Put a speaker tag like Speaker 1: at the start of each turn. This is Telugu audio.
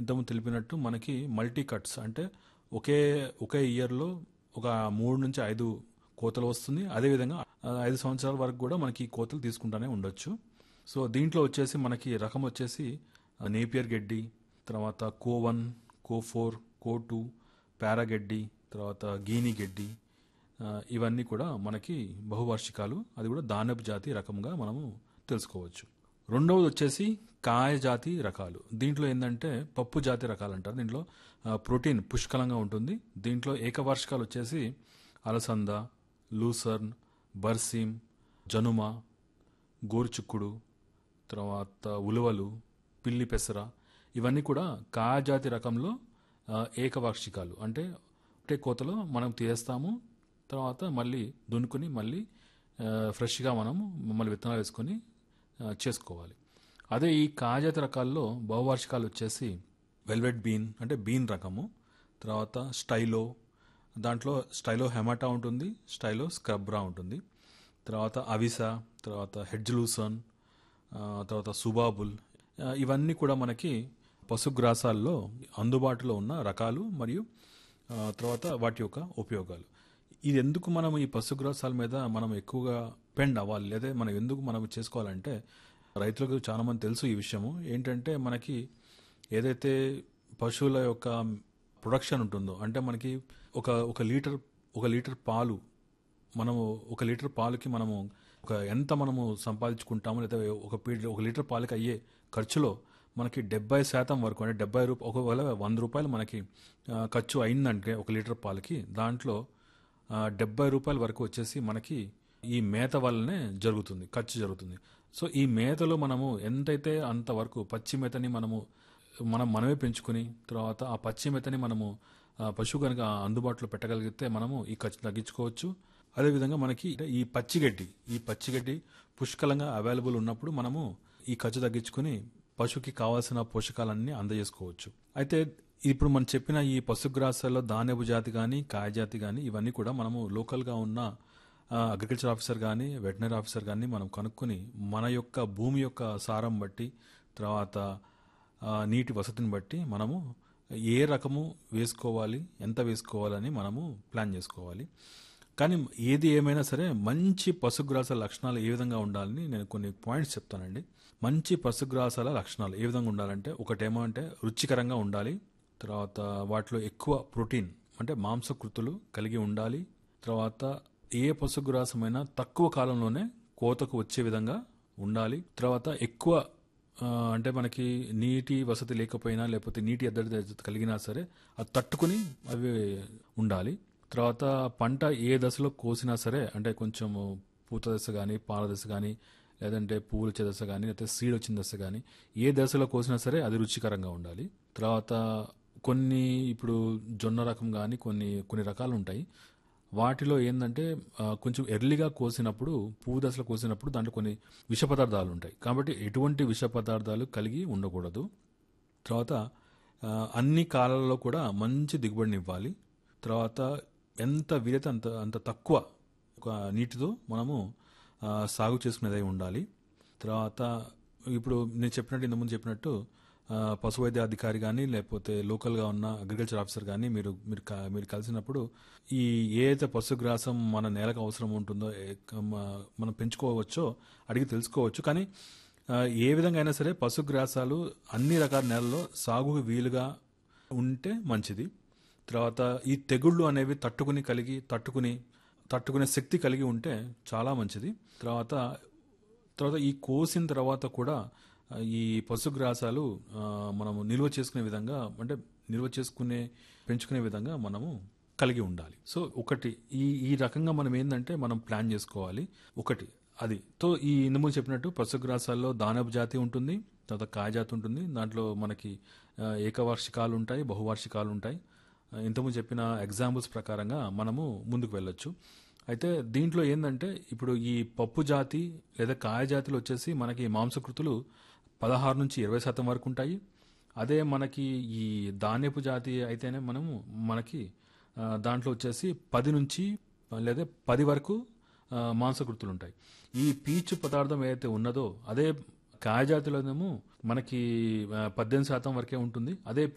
Speaker 1: ఇంతకు తెలిపినట్టు మనకి మల్టీ కట్స్ అంటే ఒకే ఒకే ఇయర్లో ఒక మూడు నుంచి ఐదు కోతలు వస్తుంది అదేవిధంగా ఆ, ఐదు సంవత్సరాల వరకు కూడా మనకి ఈ కోతలు తీసుకుంటానే ఉండొచ్చు సో దీంట్లో వచ్చేసి మనకి రకం వచ్చేసి ఆ, నేపియర్ గడ్డి తర్వాత CO one CO four CO two పారాగడ్డి తర్వాత గీని గడ్డి ఆ, ఇవన్నీ కూడా మనకి బహువార్షికాలు అది కూడా దానపు జాతి రకంగా మనము తెలుసుకోవచ్చు రెండవది వచ్చేసి కాయ జాతి రకాలు దీంట్లో ఏంటంటే పప్పు జాతి రకాలు అంటారు దీంట్లో ఆ, ప్రోటీన్ పుష్కలంగా ఉంటుంది దీంట్లో ఏకవార్షికాలు వచ్చేసి అలసంద లూసర్న్ బర్సీమ్ జనుమ గోరుచుక్కుడు తర్వాత ఉలువలు పిల్లి పెసర ఇవన్నీ కూడా కాయజాతి రకంలో ఆ, ఏకవార్షికాలు అంటే ఒకటే కోతలో మనం తీస్తాము తర్వాత మళ్ళీ దున్నుకుని మళ్ళీ ఆ, ఫ్రెష్గా మనము మళ్ళీ విత్తనాలు వేసుకొని ఆ, చేసుకోవాలి అదే ఈ కాయజాతి రకాల్లో బహువార్షికాలు వచ్చేసి వెల్వెట్ బీన్ అంటే బీన్ రకము తర్వాత స్టైలో దాంట్లో స్టైలో హెమాటా ఉంటుంది స్టైలో స్క్రబ్రా ఉంటుంది తర్వాత అవిసా తర్వాత హెడ్జ్లూసన్ ఆ, తర్వాత సుబాబుల్ ఆ, ఇవన్నీ కూడా మనకి పశుగ్రాసాల్లో అందుబాటులో ఉన్న రకాలు మరియు ఆ, తర్వాత వాటి యొక్క ఉపయోగాలు ఇది ఎందుకు మనం ఈ పశుగ్రాసాల మీద మనం ఎక్కువగా పెండ్ అవ్వాలి లేదా మనం ఎందుకు మనం చేసుకోవాలంటే రైతులకు చాలా మంది తెలుసు ఈ విషయము ఏంటంటే మనకి ఏదైతే పశువుల యొక్క ప్రొడక్షన్ ఉంటుందో అంటే మనకి ఒక ఒక లీటర్ ఒక లీటర్ పాలు మనము ఒక లీటర్ పాలకి మనము ఒక ఎంత మనము సంపాదించుకుంటాము లేదా ఒక పీ- ఒక లీటర్ పాలకి అయ్యే ఖర్చులో మనకి డెబ్బై శాతం వరకు అంటే డెబ్బై రూప ఒకవేళ వంద రూపాయలు మనకి ఆ, ఖర్చు అయిందంటే ఒక లీటర్ పాలకి దాంట్లో ఆ, డెబ్బై రూపాయల వరకు వచ్చేసి మనకి ఈ మేత వల్లనే జరుగుతుంది ఖర్చు జరుగుతుంది సో ఈ మేతలో మనము ఎంతైతే అంతవరకు పచ్చి మేతని మనము మనం మనమే పెంచుకుని తర్వాత ఆ పచ్చి మేతని మనము ఆ, పశువు కనుక అందుబాటులో పెట్టగలిగితే మనము ఈ ఖర్చు తగ్గించుకోవచ్చు అదేవిధంగా మనకి ఈ పచ్చిగడ్డి ఈ పచ్చిగడ్డి పుష్కలంగా అవైలబుల్ ఉన్నప్పుడు మనము ఈ ఖర్చు తగ్గించుకుని పశువుకి కావాల్సిన పోషకాలన్నీ అందజేసుకోవచ్చు అయితే ఇప్పుడు మనం చెప్పిన ఈ పశుగ్రాసాల్లో ధాన్యపు జాతి కానీ కాయ జాతి కానీ ఇవన్నీ కూడా మనము లోకల్గా ఉన్న ఆ, అగ్రికల్చర్ ఆఫీసర్ కానీ వెటనరీ ఆఫీసర్ కానీ మనం కనుక్కొని మన యొక్క భూమి యొక్క సారం బట్టి తర్వాత ఆ, నీటి వసతిని బట్టి మనము ఏ రకము వేసుకోవాలి ఎంత వేసుకోవాలని మనము ప్లాన్ చేసుకోవాలి కానీ ఏది ఏమైనా సరే మంచి పశుగ్రాసాల లక్షణాలు ఏ విధంగా ఉండాలని నేను కొన్ని పాయింట్స్ చెప్తానండి మంచి పశుగ్రాసాల లక్షణాలు ఏ విధంగా ఉండాలంటే ఒకటేమో అంటే రుచికరంగా ఉండాలి తర్వాత వాటిలో ఎక్కువ ప్రోటీన్ అంటే మాంసకృతులు కలిగి ఉండాలి తర్వాత ఏ పశుగ్రాసమైనా తక్కువ కాలంలోనే కోతకు వచ్చే విధంగా ఉండాలి తర్వాత ఎక్కువ ఆ, అంటే మనకి నీటి వసతి లేకపోయినా లేకపోతే నీటి ఎద్దడి కలిగినా సరే అది తట్టుకుని అవి ఉండాలి తర్వాత పంట ఏ దశలో కోసినా సరే అంటే కొంచెం పూత దశ కానీ పాల దశ కానీ లేదంటే పువ్వులు వచ్చే దశ కానీ లేకపోతే సీడ్ వచ్చిన దశ కానీ ఏ దశలో కోసినా సరే అది రుచికరంగా ఉండాలి తర్వాత కొన్ని ఇప్పుడు జొన్న రకం కానీ కొన్ని కొన్ని రకాలు ఉంటాయి వాటిలో ఏంటంటే ఆ, కొంచెం ఎర్లీగా కోసినప్పుడు పువ్వు దశలో కోసినప్పుడు దాంట్లో కొన్ని విష పదార్థాలు ఉంటాయి కాబట్టి ఎటువంటి విష పదార్థాలు కలిగి ఉండకూడదు తర్వాత ఆ, అన్ని కాలాలలో కూడా మంచి దిగుబడిని ఇవ్వాలి తర్వాత ఎంత వీలైతే అంత అంత తక్కువ ఒక నీటితో మనము ఆ, సాగు చేసుకునేదై ఉండాలి తర్వాత ఇప్పుడు నేను చెప్పినట్టు ఇంతకుముందు చెప్పినట్టు ఆ, పశు వైద్య అధికారి కానీ లేకపోతే లోకల్గా ఉన్న అగ్రికల్చర్ ఆఫీసర్ కానీ మీరు మీరు క- మీరు కలిసినప్పుడు ఈ ఏ అయితే పశుగ్రాసం మన నేలకు అవసరం ఉంటుందో ఏ- మ- మనం పెంచుకోవచ్చో అడిగి తెలుసుకోవచ్చు కానీ ఆ, ఏ విధంగా అయినా సరే పశుగ్రాసాలు అన్ని రకాల నేలల్లో సాగుకు వీలుగా ఉంటే మంచిది తర్వాత ఈ తెగుళ్ళు అనేవి తట్టుకుని కలిగి తట్టుకుని తట్టుకునే శక్తి కలిగి ఉంటే చాలా మంచిది తర్వాత తర్వాత ఈ కోసిన తర్వాత కూడా ఆ, ఈ పశుగ్రాసాలు ఆ, మనము నిల్వ చేసుకునే విధంగా అంటే నిల్వ చేసుకునే పెంచుకునే విధంగా మనము కలిగి ఉండాలి సో ఒకటి ఈ ఈ రకంగా మనం ఏంటంటే మనం ప్లాన్ చేసుకోవాలి ఒకటి అది తో ఈ ఇందుకు చెప్పినట్టు పశుగ్రాసాల్లో దానపు జాతి ఉంటుంది తర్వాత కాయ జాతి ఉంటుంది దాంట్లో మనకి ఆ, ఏకవార్షికాలు ఉంటాయి బహువార్షికాలు ఉంటాయి ఆ, ఇంతకుముందు చెప్పిన ఎగ్జాంపుల్స్ ప్రకారంగా మనము ముందుకు వెళ్ళొచ్చు అయితే దీంట్లో ఏంటంటే ఇప్పుడు ఈ పప్పు జాతి లేదా కాయ జాతులు వచ్చేసి మనకి మాంసకృతులు పదహారు నుంచి ఇరవై శాతం వరకు ఉంటాయి అదే మనకి ఈ ధాన్యపు జాతి అయితేనే మనము మనకి ఆ, దాంట్లో వచ్చేసి పది నుంచి లేదా పది వరకు ఆ, మాంసకృతులు ఉంటాయి ఈ పీచు పదార్థం ఏదైతే ఉన్నదో అదే కాయ జాతిలోనేమో మనకి ఆ, పద్దెనిమిది శాతం వరకే ఉంటుంది అదే